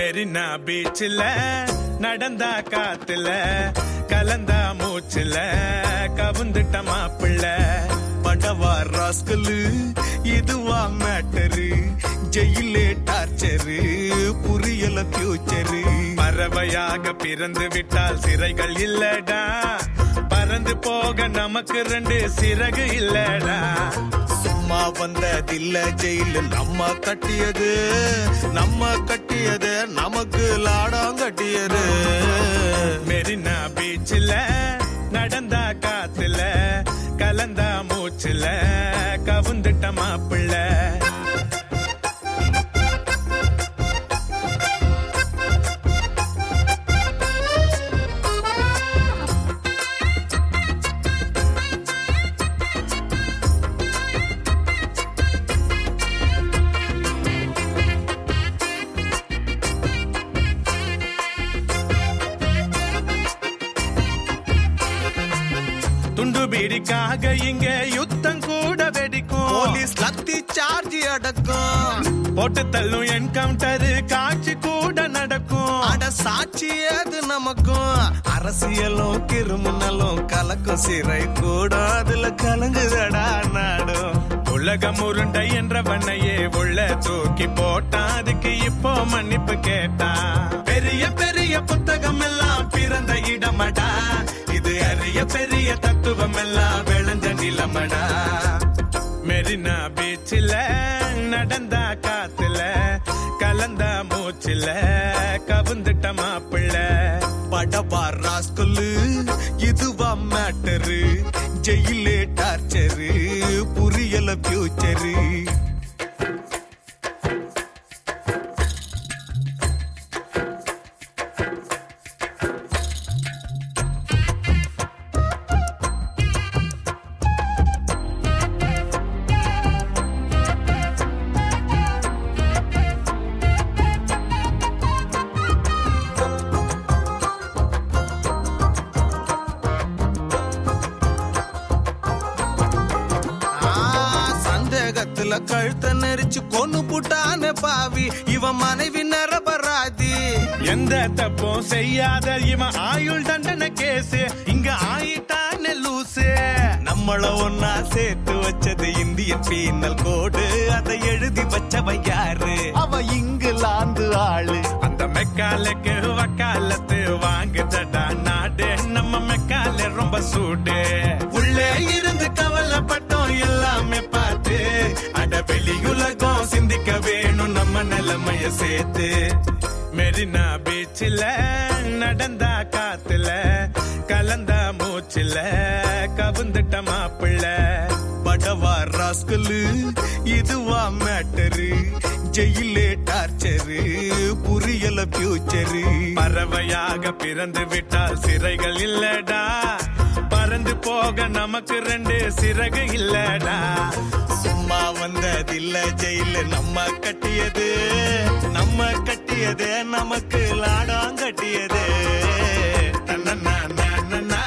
மெரினா பீச்சில் நடந்தா காத்துல கலந்தா மூச்சுல கவுந்துட்ட மாப்பிள்ள படவா ராஸ்கலு இதுவா மேட்டரு ஜெயிலே டார்ச்சரு புரியல ஃபியூச்சரு பறவையாக பிறந்து விட்டால் சிறைகள் இல்லடா பறந்து போக நமக்கு ரெண்டு சிறகு இல்லடா சும்மா வந்ததில்ல ஜெயிலு நம்ம கட்டியது நம்ம கட்டியது நமக்கு லாடம் கட்டியது மெரினா பீச்சில் நடந்தா காத்துல கலந்தா மூச்சுல கவுந்துட்ட மாப்பிள்ள துண்டு பீடிக்காக இங்க யுத்தம் கூட வெடிக்கும் போலீஸ் லத்தி சார்ஜ் அடக்கும் போட்டு தள்ளும் என்கவுண்டர் காட்சி கூட நடக்கும் அட சாட்சி அது நமக்கும் அரசியலும் கிரிமினலும் கலக்கும் சிறை கூட அதுல கலங்குதடா நாடும் உலகம் உருண்டை என்றவனையே உள்ள தூக்கி போட்டான் அதுக்கு இப்போ மன்னிப்பு கேட்டான் பெரிய பெரிய புத்தகம் எல்லாம் பிறந்த இடமடா இது அரிய பெரிய தத்துவம் எல்லாம் விளைஞ்ச நிலமடா மெரினா பீச்சில் நடந்தா காத்துல கலந்தா மூச்சுல கவுந்துட்ட மாப்பிள்ள படவா ராஸ்கலு இதுவா மேட்டரு ஜெயிலே டார்ச்சரு புரியல ஃபியூச்சரு ஆ, சந்தேகத்துல கழுத்த நெரிச்சு கொன்னு புட்டான பாவி இவன் மனைவி நரபராதி எந்த தப்பும் செய்யாத இவன் ஆயுள் தண்டனை கேசு இங்க ஆயிட்டான லூசு நம்மள ஒன்னா சேர்த்து வச்சது இந்தியன் பீனல் கோடு அதை எழுதி வச்சவ யாரு அவ இங்கிலாந்து ஆளு அந்த மெக்காலுக்கு வக்காலத்து வாங்குதடா நாடு நம்ம மெக்கால ரொம்ப சூடு உள்ளே இருந்து கவலைப்பட்டோம் எல்லாமே பார்த்து அட வெளியுலகம் சிந்திக்க வேணும் நம்ம நிலைமைய சேர்த்து மெரினா பீச்சில் நடந்தா காத்துல கலந்தா மூச்சுல கவுந்துட்ட மாப்பிள்ள படவா ராஸ்கலு இதுவா மேட்டரு ஜெயிலே டார்ச்சரு புரியல ஃபியூச்சரு பறவையாக பிறந்து விட்டால் சிறைகள் இல்லடா பறந்து போக நமக்கு ரெண்டு சிறகு இல்லடா சும்மா வந்ததில்ல ஜெயில நம்ம கட்டியது நம்ம கட்டியது நமக்கு லாடம் கட்டியது தன்னன்னா, நன்னன்னா,